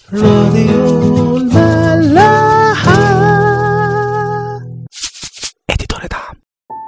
راديو الملاحة اديتور دعم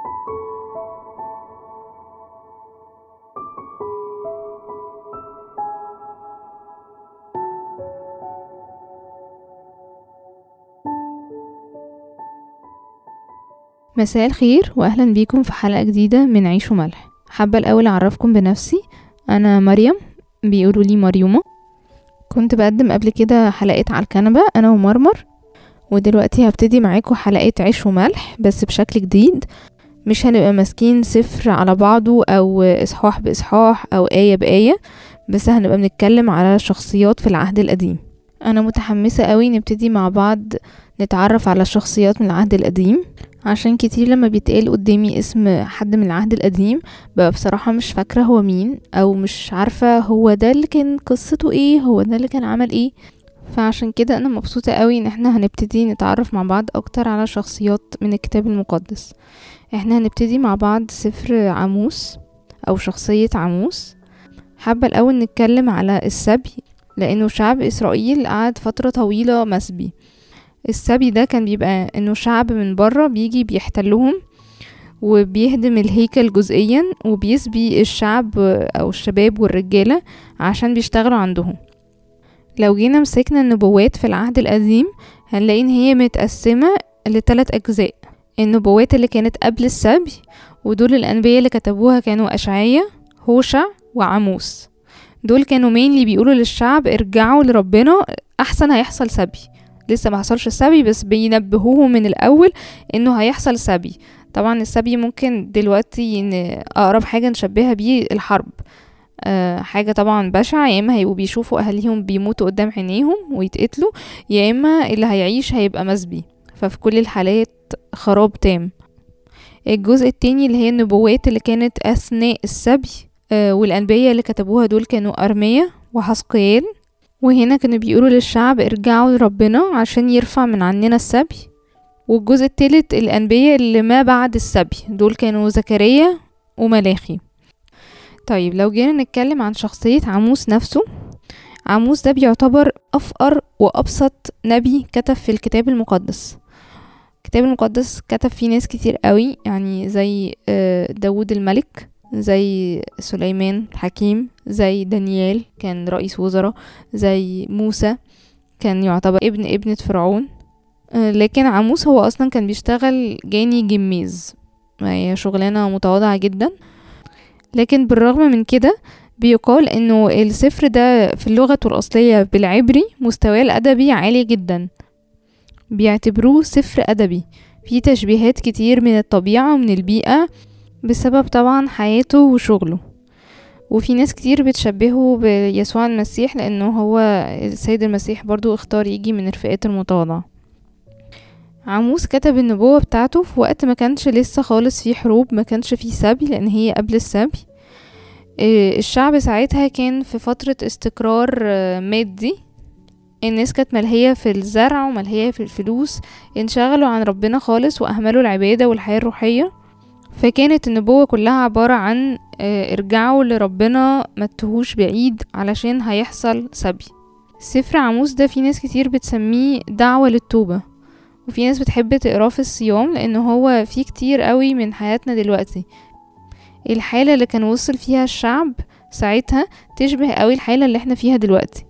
مساء الخير واهلا بيكم في حلقه جديده من عيش وملح حابه الاول اعرفكم بنفسي انا مريم بيقولوا لي مريومه كنت بقدم قبل كده حلقات على الكنبه انا ومرمر ودلوقتي هبتدي معاكم حلقات عيش وملح بس بشكل جديد مش هنبقى ماسكين سفر على بعضه او اصحاح باصحاح او ايه بايه بس هنبقى بنتكلم على شخصيات في العهد القديم انا متحمسه قوي نبتدي مع بعض نتعرف على الشخصيات من العهد القديم عشان كتير لما بيتقال قدامي اسم حد من العهد القديم بقى بصراحة مش فاكرة هو مين أو مش عارفة هو ده اللي كان قصته ايه هو ده اللي كان عمل ايه فعشان كده أنا مبسوطة قوي إن احنا هنبتدي نتعرف مع بعض أكتر على شخصيات من الكتاب المقدس احنا هنبتدي مع بعض سفر عاموس أو شخصية عاموس حابة الأول نتكلم على السبي لأنه شعب إسرائيل قعد فترة طويلة مسبي السبي ده كان بيبقى انه شعب من بره بيجي بيحتلهم وبيهدم الهيكل جزئيا وبيسبي الشعب او الشباب والرجاله عشان بيشتغلوا عندهم لو جينا مسكنا النبوات في العهد القديم هنلاقي ان هي متقسمه لثلاث اجزاء النبوات اللي كانت قبل السبي ودول الانبياء اللي كتبوها كانوا اشعية هوشع وعموس دول كانوا مين اللي بيقولوا للشعب ارجعوا لربنا احسن هيحصل سبي لسه ما حصلش سبي بس بينبهوهم من الاول انه هيحصل سبي طبعا السبي ممكن دلوقتي ان اقرب حاجه نشبهها بيه الحرب أه حاجه طبعا بشعه يا اما هيبقوا بيشوفوا اهاليهم بيموتوا قدام عينيهم ويتقتلوا يا اما اللي هيعيش هيبقى مسبي ففي كل الحالات خراب تام الجزء التاني اللي هي النبوات اللي كانت اثناء السبي أه والانبياء اللي كتبوها دول كانوا ارميا وحسقيال وهنا كانوا بيقولوا للشعب ارجعوا لربنا عشان يرفع من عننا السبي والجزء التالت الأنبياء اللي ما بعد السبي دول كانوا زكريا وملاخي طيب لو جينا نتكلم عن شخصية عاموس نفسه عاموس ده بيعتبر أفقر وأبسط نبي كتب في الكتاب المقدس الكتاب المقدس كتب فيه ناس كتير قوي يعني زي داود الملك زي سليمان الحكيم زي دانيال كان رئيس وزراء زي موسى كان يعتبر ابن ابنة فرعون لكن عاموس هو اصلا كان بيشتغل جاني جميز هي شغلانة متواضعة جدا لكن بالرغم من كده بيقال انه السفر ده في اللغة الأصلية بالعبري مستواه الأدبي عالي جدا بيعتبروه سفر أدبي فيه تشبيهات كتير من الطبيعة ومن البيئة بسبب طبعا حياته وشغله وفي ناس كتير بتشبهه بيسوع المسيح لانه هو السيد المسيح برضو اختار يجي من الفئات المتواضعة عاموس كتب النبوة بتاعته في وقت ما كانش لسه خالص في حروب ما كانش في سبي لان هي قبل السبي الشعب ساعتها كان في فترة استقرار مادي الناس كانت ملهية في الزرع وملهية في الفلوس انشغلوا عن ربنا خالص واهملوا العبادة والحياة الروحية فكانت النبوة كلها عبارة عن ارجعوا لربنا ما تتهوش بعيد علشان هيحصل سبي سفر عاموس ده في ناس كتير بتسميه دعوة للتوبة وفي ناس بتحب تقراه في الصيام لان هو فيه كتير قوي من حياتنا دلوقتي الحالة اللي كان وصل فيها الشعب ساعتها تشبه قوي الحالة اللي احنا فيها دلوقتي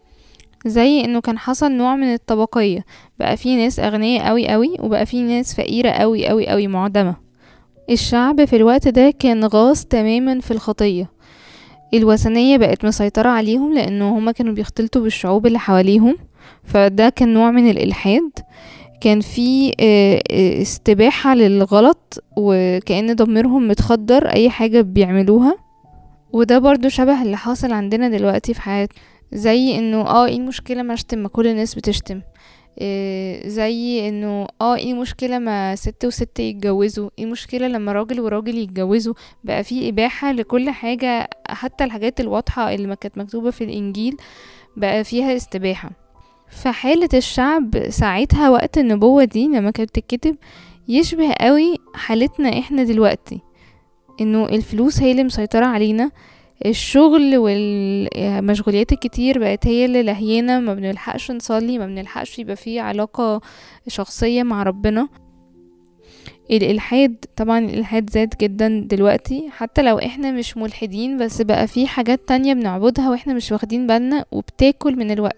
زي انه كان حصل نوع من الطبقية بقى في ناس اغنياء قوي قوي وبقى في ناس فقيرة قوي قوي قوي معدمة الشعب في الوقت ده كان غاص تماما في الخطية الوثنية بقت مسيطرة عليهم لأنه هما كانوا بيختلطوا بالشعوب اللي حواليهم فده كان نوع من الإلحاد كان في استباحة للغلط وكأن ضميرهم متخدر أي حاجة بيعملوها وده برضو شبه اللي حاصل عندنا دلوقتي في حياتنا زي انه اه ايه المشكلة ما اشتم ما كل الناس بتشتم إيه زي انه اه ايه المشكلة ما ست وست يتجوزوا ايه المشكلة لما راجل وراجل يتجوزوا بقى في اباحة لكل حاجة حتى الحاجات الواضحة اللي ما كانت مكتوبة في الانجيل بقى فيها استباحة فحالة الشعب ساعتها وقت النبوة دي لما كانت بتتكتب يشبه قوي حالتنا احنا دلوقتي انه الفلوس هي اللي مسيطرة علينا الشغل والمشغوليات الكتير بقت هي اللي لهينا ما بنلحقش نصلي ما بنلحقش يبقى فيه علاقة شخصية مع ربنا الالحاد طبعا الالحاد زاد جدا دلوقتي حتى لو احنا مش ملحدين بس بقى في حاجات تانية بنعبدها واحنا مش واخدين بالنا وبتاكل من الوقت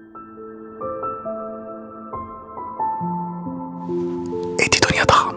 ادي دنيا طعم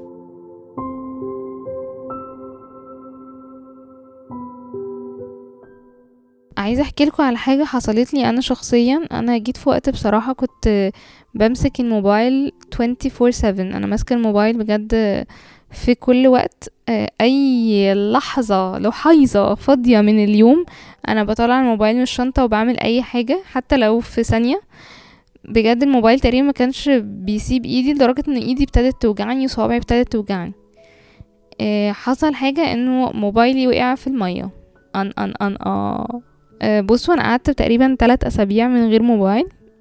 عايزه احكي لكم على حاجه حصلت لي انا شخصيا انا جيت في وقت بصراحه كنت بمسك الموبايل 24/7 انا ماسكه الموبايل بجد في كل وقت اي لحظه لحيظه فاضيه من اليوم انا بطلع الموبايل من الشنطه وبعمل اي حاجه حتى لو في ثانيه بجد الموبايل تقريبا ما كانش بيسيب ايدي لدرجه ان ايدي ابتدت توجعني وصوابعي ابتدت توجعني حصل حاجه انه موبايلي وقع في الميه ان ان ان اه بصوا انا قعدت تقريبا ثلاث اسابيع من غير موبايل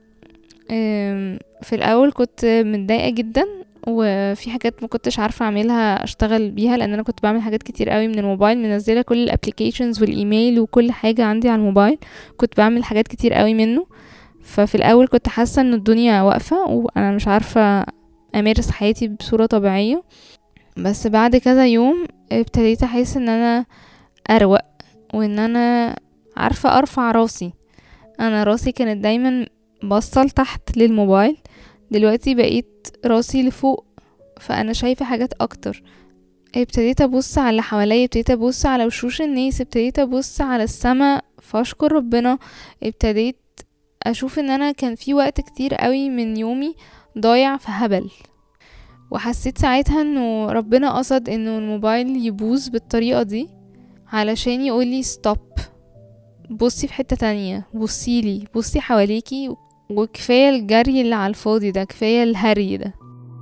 في الاول كنت متضايقه جدا وفي حاجات ما كنتش عارفه اعملها اشتغل بيها لان انا كنت بعمل حاجات كتير قوي من الموبايل منزله كل الابليكيشنز والايميل وكل حاجه عندي على الموبايل كنت بعمل حاجات كتير قوي منه ففي الاول كنت حاسه ان الدنيا واقفه وانا مش عارفه امارس حياتي بصوره طبيعيه بس بعد كذا يوم ابتديت احس ان انا اروق وان انا عارفه ارفع راسي انا راسي كانت دايما بصل تحت للموبايل دلوقتي بقيت راسي لفوق فانا شايفه حاجات اكتر ابتديت ابص على اللي حواليا ابتديت ابص على وشوش الناس ابتديت ابص على السما فاشكر ربنا ابتديت اشوف ان انا كان في وقت كتير قوي من يومي ضايع في هبل وحسيت ساعتها انه ربنا قصد انه الموبايل يبوظ بالطريقه دي علشان يقولي ستوب بصي في حتة تانية بصيلي بصي حواليكي وكفاية الجري اللي على الفاضي ده كفاية الهري ده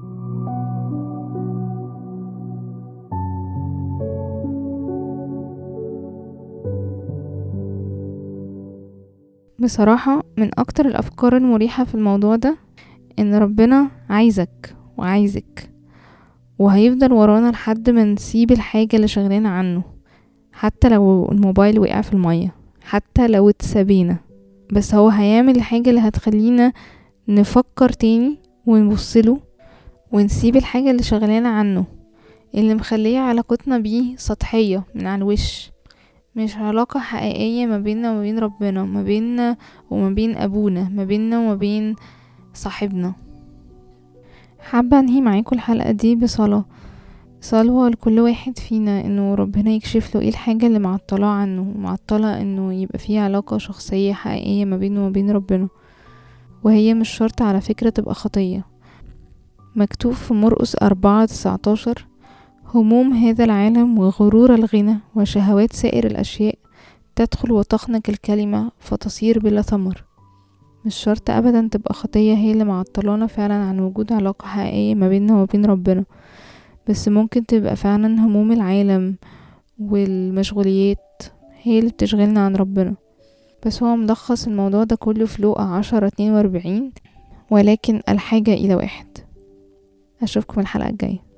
بصراحة من أكتر الأفكار المريحة في الموضوع ده إن ربنا عايزك وعايزك وهيفضل ورانا لحد ما نسيب الحاجة اللي شغلنا عنه حتى لو الموبايل وقع في المية حتى لو اتسابينا بس هو هيعمل الحاجة اللي هتخلينا نفكر تاني ونبصله ونسيب الحاجة اللي شغلانا عنه اللي مخليه علاقتنا بيه سطحية من على الوش مش علاقة حقيقية ما بيننا وما بين ربنا ما بيننا وما بين أبونا ما بيننا وما بين صاحبنا حابة أنهي معاكم الحلقة دي بصلاة صلوة لكل واحد فينا انه ربنا يكشف له ايه الحاجة اللي معطلاه عنه معطلة انه يبقى فيه علاقة شخصية حقيقية ما بينه وما بين ربنا وهي مش شرط على فكرة تبقى خطية مكتوب في مرقس أربعة تسعتاشر هموم هذا العالم وغرور الغنى وشهوات سائر الأشياء تدخل وتخنق الكلمة فتصير بلا ثمر مش شرط أبدا تبقى خطية هي اللي معطلانا فعلا عن وجود علاقة حقيقية ما بيننا وما بين ربنا بس ممكن تبقى فعلا هموم العالم والمشغوليات هي اللي بتشغلنا عن ربنا بس هو ملخص الموضوع ده كله في لوقا عشرة اتنين واربعين ولكن الحاجة إلى واحد أشوفكم الحلقة الجاية